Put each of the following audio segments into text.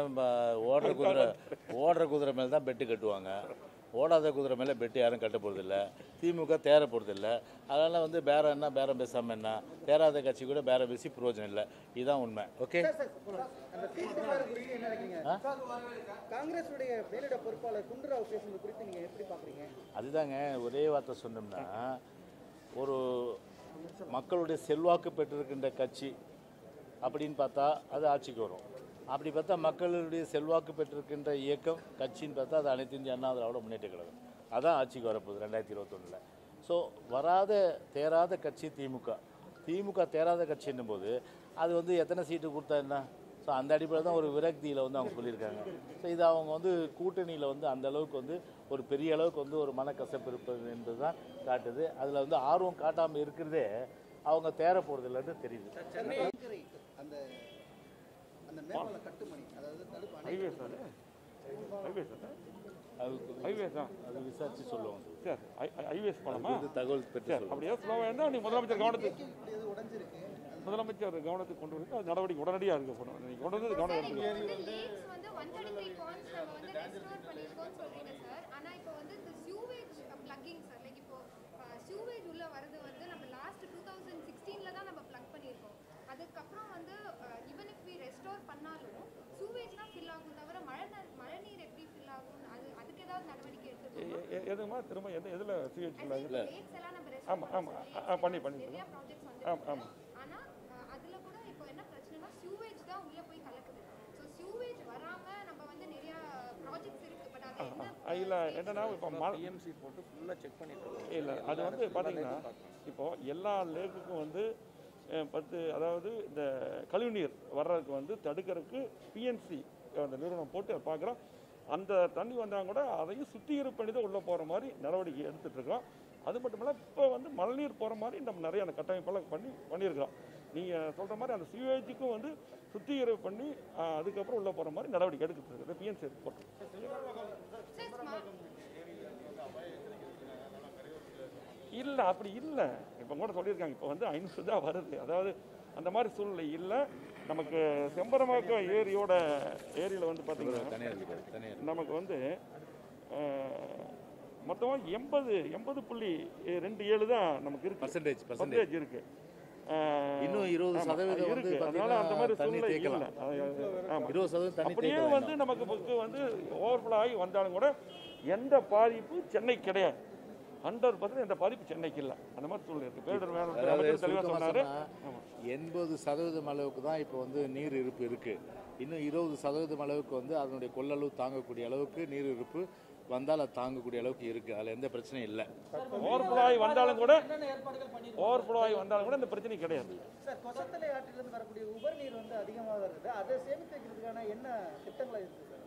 ம, ஓடுற குதிரை ஓடுற குதிரை மேலே தான் பெட்டு கட்டுவாங்க ஓடாத குதிரை மேலே பெட்டு யாரும் கட்ட போகிறதில்ல திமுக தேர போகிறதில்ல அதனால் வந்து பேரம் என்ன பேரம் பேசாமல் என்ன தேராத கட்சி கூட பேரம் பேசி பிரயோஜனம் இல்லை இதுதான் உண்மை ஓகே அந்த சீட்டு பேரம் குறித்து என்ன நினைக்கிறீங்க காங்கிரஸுடைய மேலிட பொறுப்பாளர் குண்டுராவ் பேசுனது குறித்து நீங்க எப்படி பாக்குறீங்க அதுதாங்க ஒரே வார்த்தை சொன்னோம்னா ஒரு மக்களுடைய செல்வாக்கு பெற்றிருக்கின்ற கட்சி அப்படின்னு பார்த்தா அது ஆட்சிக்கு வரும் அப்படி பார்த்தா மக்களுடைய செல்வாக்கு பெற்றிருக்கின்ற இயக்கம் கட்சின்னு பார்த்தா அது அனைத்து இந்திய அண்ணா திராவிட முன்னேற்ற கழகம் அதான் ஆட்சிக்கு வரப்போகுது ரெண்டாயிரத்தி இருபத்தொன்னில் ஸோ வராத தேராத கட்சி திமுக திமுக தேராத கட்சின்னும் போது அது வந்து எத்தனை சீட்டு கொடுத்தா என்ன ஸோ அந்த அடிப்படையில் தான் ஒரு விரக்தியில் வந்து அவங்க சொல்லியிருக்காங்க ஸோ இது அவங்க வந்து கூட்டணியில் வந்து அந்த அளவுக்கு வந்து ஒரு பெரிய அளவுக்கு வந்து ஒரு மனக்கசப்பு இருப்பது என்பது தான் காட்டுது அதில் வந்து ஆர்வம் காட்டாமல் இருக்கிறதே அவங்க தேர போகிறதில்லன்னு தெரியுது சென்னை அந்த அந்த மேம்பால கட்டுமணி அதாவது தடுப்பு அணை ஹைவே சார் ஹைவே சார் அது ஹைவே தான் அது விசாரித்து சொல்லுவாங்க சார் ஹைவேஸ் போலாமா இது தகவல் பெற்று சார் சொல்லுவாங்க அப்படியே ஸ்லோவாக இருந்தால் நீ முதலமைச்சர் கவனத்துக்கு இப்படியது உடைஞ்சிருக்கு முதலமைச்சர் கவனத்துக்கு கொண்டு வந்து அது நடவடிக்கை உடனடியாக இருக்க போகணும் நீங்கள் கொண்டு வந்து கவனம் எடுத்துக்கணும் வந்து லேக்ஸ் வந்து 133 பாயிண்ட்ஸ் நம்ம வந்து ரெஸ்டோர் பண்ணிருக்கோம்னு சொல்றீங்க சார் ஆனா இப்போ வந்து இந்த சியூவேஜ் பிளக்கிங் சார் லைக் இப்போ சியூவேஜ் உள்ள வரது வந்து நம்ம லாஸ்ட் 2016ல தான் நம்ம பிளக் பண்ணியிருக்கோம் அதுக்கப்புறம் வந்து ஈவன் இஃப் வி ரெஸ்டோர் பண்ணாலும் சியூவேஜ் தான் ஃபில் ஆகும் தவிர மழை நீர் மழை நீர் எப்படி ஃபில் ஆகும் அது அதுக்கு ஏதாவது நடவடிக்கை எடுத்துக்கோமா எ- எ- எதுமா திரும்ப எந்த எதில் சிஹெச்சில் லேக்ஸ் எல்லாம் நம்ம restore ஆமா, ஆமா. பண்ணோம். ஆ, ஆ, பண்ணி, பண்ணி. நிறைய ப்ராஜெக்ட்ஸ் வந்து ஆமாம் ஆமாம் ஆனா அஹ், அதுல கூட இப்போ என்ன பிரச்சனைனா சியூவேஜ் தான் உள்ள போய் கலக்குது ஸோ சியூவேஜ் வராம நம்ம வந்து நிறைய ப்ராஜெக்ட்ஸ் இருக்கு பட் அது என்ன இல்லை என்னன்னா இப்போ மழை பிஎம்சி போட்டு ஃபுல்லாக செக் பண்ணிட்டு இருக்கோம் இல்லை அது வந்து பார்த்தீங்கன்னா இப்போ எல்லா லேக்குக்கும் வந்து அஹ், பத்து அதாவது இந்த கழிவுநீர் வர்றதுக்கு வந்து தடுக்கிறதுக்கு பிஎன்சி அந்த நிறுவனம் போட்டு பார்க்குறோம் அந்த தண்ணி வந்தால் கூட அதையும் சுத்திகரிப்பு பண்ணி தான் உள்ளே போகிற மாதிரி நடவடிக்கை எடுத்துட்டு இருக்கோம் அது மட்டும் இல்லை இப்போ வந்து மழைநீர் போகிற மாதிரி நம்ம நிறைய அந்த கட்டமைப்பெல்லாம் பண்ணி பண்ணியிருக்கிறோம் நீங்கள் சொல்கிற மாதிரி அந்த சிவேஜுக்கும் வந்து சுத்திகரிப்பு பண்ணி அஹ், அதுக்கப்புறம் உள்ளே போகிற மாதிரி நடவடிக்கை எடுத்துட்டு இருக்குது பிஎன்சி போட்டு சார் ஸ்மார்ட் இல்லை அப்படி இல்லை இப்போ கூட சொல்லியிருக்காங்க இப்போ வந்து ஐநூறு தான் வருது அதாவது அந்த மாதிரி சூழ்நிலை இல்லை நமக்கு செம்பரமாக்கம் ஏரியோட ஏரியில் வந்து பார்த்தீங்கன்னா தனியார் இருக்காது தனியார் நமக்கு வந்து மொத்தமாக எண்பது எண்பது புள்ளி ரெண்டு ஏழு தான் நமக்கு இருக்கு பர்சன்டேஜ் பர்சன்டேஜ் பர்சன்டேஜ் இருக்கு அஹ், இன்னும் இருபது ஆமா, சதவீதம் வந்து இருக்கு அதனால அந்த மாதிரி தண்ணி சூழ்நிலை தேக்கலாம். இல்லை ஆமாம் இருபது சதவீதம் தண்ணி அப்படியே தேக்கலாம் வந்து நமக்கு புக்கு வந்து ஓவர்ஃப்ளோ ஆகி வந்தாலும் கூட எந்த பாதிப்பு சென்னை கிடையாது ஹண்ட்ரட் பர்சன்ட் எந்த பாதிப்பு சென்னைக்கு இல்லை அந்த மாதிரி சூழ்நிலை இருக்கு பேரிடர் மேலாண்மை அதாவது அமைச்சர் தெளிவாக சுருக்கமா சொன்னாரு சொன்னா, எண்பது சதவீதம் அளவுக்கு தான் இப்போ வந்து நீர் இருப்பு இருக்கு இன்னும் இருபது சதவீதம் அளவுக்கு வந்து அதனுடைய கொள்ளளவு தாங்கக்கூடிய அளவுக்கு நீர் இருப்பு வந்தால் அது தாங்கக்கூடிய அளவுக்கு இருக்கு அதில் எந்த பிரச்சனையும் இல்லை ஓவர்ஃப்ளோ ஆகி வந்தாலும் கூட ஓவர்ஃப்ளோ ஆகி வந்தாலும் கூட இந்த பிரச்சனை கிடையாது சார் கொசத்தலை ஆற்றிலிருந்து வரக்கூடிய உபரி நீர் வந்து அதிகமாக வருது அதை சேமித்து வைக்கிறதுக்கான என்ன திட்டங்களை இருக்கு சார்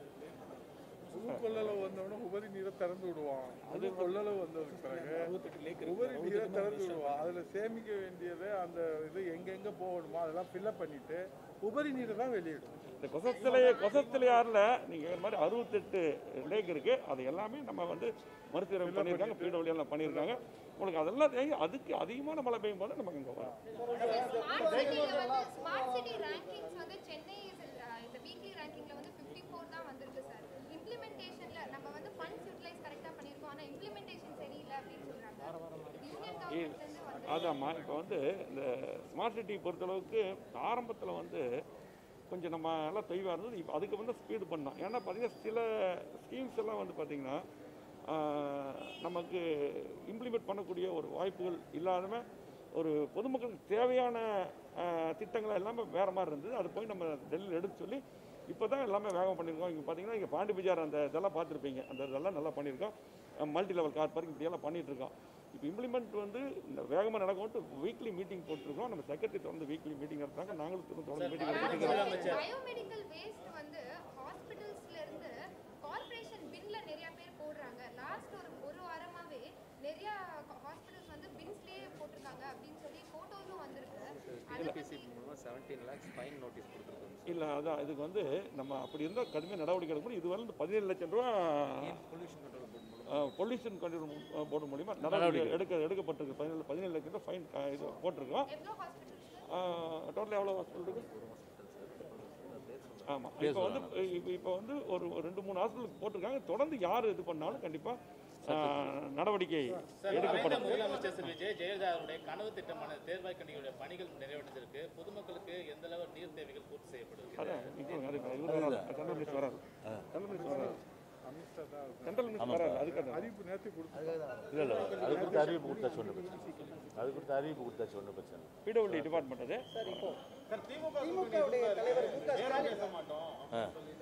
புது கொள்ளளவு வந்தோடனே உபரி நீரை திறந்து விடுவான் புது கொள்ளளவு வந்ததுக்கு பிறகு உபரி நீரை திறந்து விடுவான் அதுல சேமிக்க வேண்டியதை அந்த இது எங்கெங்க போகணுமோ அதெல்லாம் ஃபில்அப் பண்ணிட்டு உபரி நீரை தான் வெளியிடும் இந்த கொசத்திலே கொசத்திலையாரில் நீங்கள் இந்த மாதிரி அறுபத்தெட்டு லேக் இருக்கு அது எல்லாமே நம்ம வந்து மறுசீரமைப்பு பண்ணியிருக்காங்க பீடபிள்யூ எல்லாம் பண்ணியிருக்காங்க உங்களுக்கு அதெல்லாம் தேங்கி அதுக்கு அதிகமான மழை பெய்யும் போது நமக்கு இங்கே வரும் ஸ்மார்ட் சிட்டில வந்து ஸ்மார்ட் சிட்டி ரேங்கிங்ஸ் வந்து சென்னை is in, uh, இந்த வீக்லி ரேங்கிங்ல வந்து 54 தான் வந்திருக்கு சார் இம்ப்ளிமெண்டேஷன்ல நம்ம வந்து ஃபண்ட்ஸ் யூட்டிலைஸ் கரெக்டா பண்ணிருக்கோம் ஆனா இம்ப்ளிமெண்டேஷன் சரியில்லை அப்படின்னு சொல்றாங்க யூனியன் கவர்மெண்ட்ல இருந்து வந்து அதாம்மா இப்போ வந்து இந்த ஸ்மார்ட் சிட்டி பொறுத்தளவுக்கு ஆரம்பத்தில் வந்து கொஞ்சம் நம்ம எல்லாம் தெளிவாக இருந்தது இப்போ அதுக்கு வந்து ஸ்பீடு பண்ணோம் ஏன்னா பார்த்தீங்கன்னா சில ஸ்கீம்ஸ் எல்லாம் வந்து பார்த்திங்கன்னா ஆஹ், நமக்கு இம்ப்ளிமெண்ட் பண்ணக்கூடிய ஒரு வாய்ப்புகள் இல்லாதம ஒரு பொதுமக்களுக்கு தேவையான ஆஹ், திட்டங்கள் எல்லாமே வேறு மாதிரி இருந்தது அது போய் நம்ம டெல்லியில் எடுத்து சொல்லி இப்போ தான் எல்லாமே வேகம் பண்ணியிருக்கோம் இங்கே பார்த்தீங்கன்னா இங்கே பாண்டி பஜார் அந்த இதெல்லாம் பார்த்துருப்பீங்க அந்த இதெல்லாம் நல்லா பண்ணியிருக்கோம் மல்டி லெவல் கார் பார்க்கிங் இப்படியெல்லாம் பண்ணிட்டு இருக்கோம் இப்போ இம்ப்ளிமெண்ட் வந்து இந்த வேகமாக நடக்கும்ட்டு வீக்லி மீட்டிங் போட்டிருக்கோம் நம்ம செக்ரட்டரி தொடர்ந்து வீக்லி மீட்டிங் நடத்துறாங்க நாங்களும் திரும்ப தொடர்ந்து மீட்டிங் எடுத்துக்கிறோம் பயோமெடிக்கல் வேஸ்ட் வந்து ஹாஸ்பிட்டல்ஸ்ல இருந்து கார்ப்பரேஷன் பின்ல நிறைய பேர் போடுறாங்க லாஸ்ட் ஒரு ஒரு வாரமாவே நிறைய ஹாஸ்பிட்டல்ஸ் வந்து பின்ஸ்லயே போட்டிருக்காங்க அப்படின்னு சொல்லி போட்டோஸும் வந்திருக்கு அதை பத்தி மூலமாக செவன்டீன் லேக்ஸ் ஃபைன் நோட்டீஸ் கொடுத்துருக்கோம் இல்லை அதான் இதுக்கு வந்து நம்ம அப்படி இருந்தால் கடுமையாக நடவடிக்கை எடுக்கணும் இது வந்து பதினேழு லட்சம் ரூபா பொல்யூஷன் கண்ட்ரோல் போர்டு மூலம் பொல்யூஷன் கண்ட்ரோல் போர்டு மூலிமா நடவடிக்கை எடுக்க எடுக்கப்பட்டிருக்கு பதினேழு பதினேழு லட்சம் ரூபா ஃபைன் இது போட்டிருக்கோம் எவ்வளோ ஹாஸ்பிட்டல்ஸ் டோட்டல் எவ்வளோ ஹாஸ்பிட்டல் இருக்கு ஆமாம் இப்போ பேசுவோம் வந்து இப்போ இப்போ வந்து ஒரு ஒரு ரெண்டு மூணு ஹாஸ்பிட்டலுக்கு போட்டிருக்காங்க தொடர்ந்து யார் இது பண்ணாலும் கண்டிப்பாக நடவடிக்கை சார் மறைந்த எடுக்கப்படும் முதலமைச்சர் திரு விஜய் ஜெயலலிதா அவருடைய கனவு திட்டமான தேர்வாய் கணிகளுடைய பணிகள் நிறைவேற்றிருக்கு பொதுமக்களுக்கு எந்த அளவு நீர் தேவைகள் பூர்த்தி செய்யப்படுது அதான் இப்போ அது இவர் வராரு சென்ட்ரல் மினிஸ்டர் வராரு சென்ட்ரல் மினிஸ்டர் வராரு அமித்ஷா தான் சென்ட்ரல் மினிஸ்டர் வராரு அதுக்காக அறிவிப்பு நேரத்தை கொடுத்து இல்லை இல்லை அது கொடுத்த அறிவிப்பு கொடுத்தாச்சு ஒன்றும் பிரச்சனை இல்லை. அது கொடுத்த அறிவிப்பு கொடுத்தாச்சு ஒன்றும் பிரச்சனை இல்லை. பிடபிள்யூ டிபார்ட்மெண்ட் அது சார் இப்போ திமுகவுடைய தலைவர் மு க ஸ்டாலின் ஆ